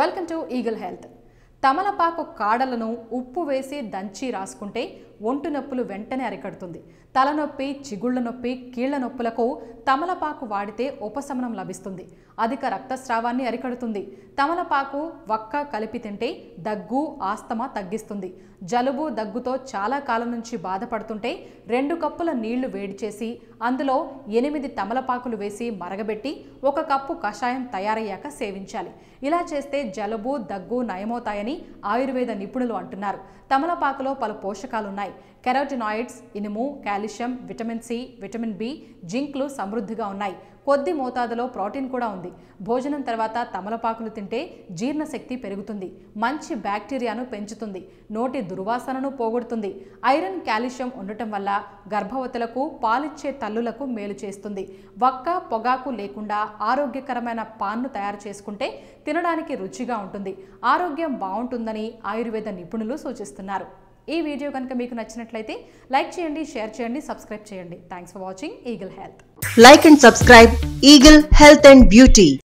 Welcome to eagle health తమలపాకు కాడలను ఉప్పు వేసి దంచి రాసుకుంటే ఒంటు నొప్పులు వెంటనే అరికడుతుంది తలనొప్పి చిగుళ్ళ నొప్పి కీళ్ల నొప్పులకు తమలపాకు వాడితే ఉపశమనం లభిస్తుంది అధిక రక్తస్రావాన్ని అరికడుతుంది తమలపాకు వక్క కలిపి తింటే దగ్గు ఆస్తమా తగ్గిస్తుంది జలుబు దగ్గుతో చాలా కాలం నుంచి బాధపడుతుంటే రెండు కప్పుల నీళ్లు వేడి చేసి అందులో ఎనిమిది తమలపాకులు వేసి మరగబెట్టి ఒక కప్పు కషాయం తయారయ్యాక సేవించాలి ఇలా చేస్తే జలుబు దగ్గు నయమవుతాయని ఆయుర్వేద నిపుణులు అంటున్నారు తమలపాకులో పలు పోషకాలున్నాయి కెరోటినాయిడ్స్ ఇనుము calcium vitamin C vitamin B జింక్లు సమృద్ధిగా ఉన్నాయి కొద్ది మోతాదులో ప్రోటీన్ కూడా ఉంది భోజనం తర్వాత తమలపాకులు తింటే జీర్ణశక్తి పెరుగుతుంది మంచి బ్యాక్టీరియాను పెంచుతుంది నోటి దుర్వాసనను పోగొడుతుంది ఐరన్ కాల్షియం ఉండటం వల్ల గర్భవతులకు పాలిచ్చే తల్లులకు మేలు చేస్తుంది వక్క పొగాకు లేకుండా ఆరోగ్యకరమైన పాన్ను తయారు చేసుకుంటే తినడానికి రుచిగా ఉంటుంది ఆరోగ్యం బాగుంటుందని ఆయుర్వేద నిపుణులు సూచిస్తున్నారు ఈ వీడియో కనుక మీకు నచ్చినట్లయితే లైక్ చేయండి షేర్ చేయండి సబ్స్క్రైబ్ చేయండి thanks for watching eagle health Like and subscribe Eagle Health and Beauty.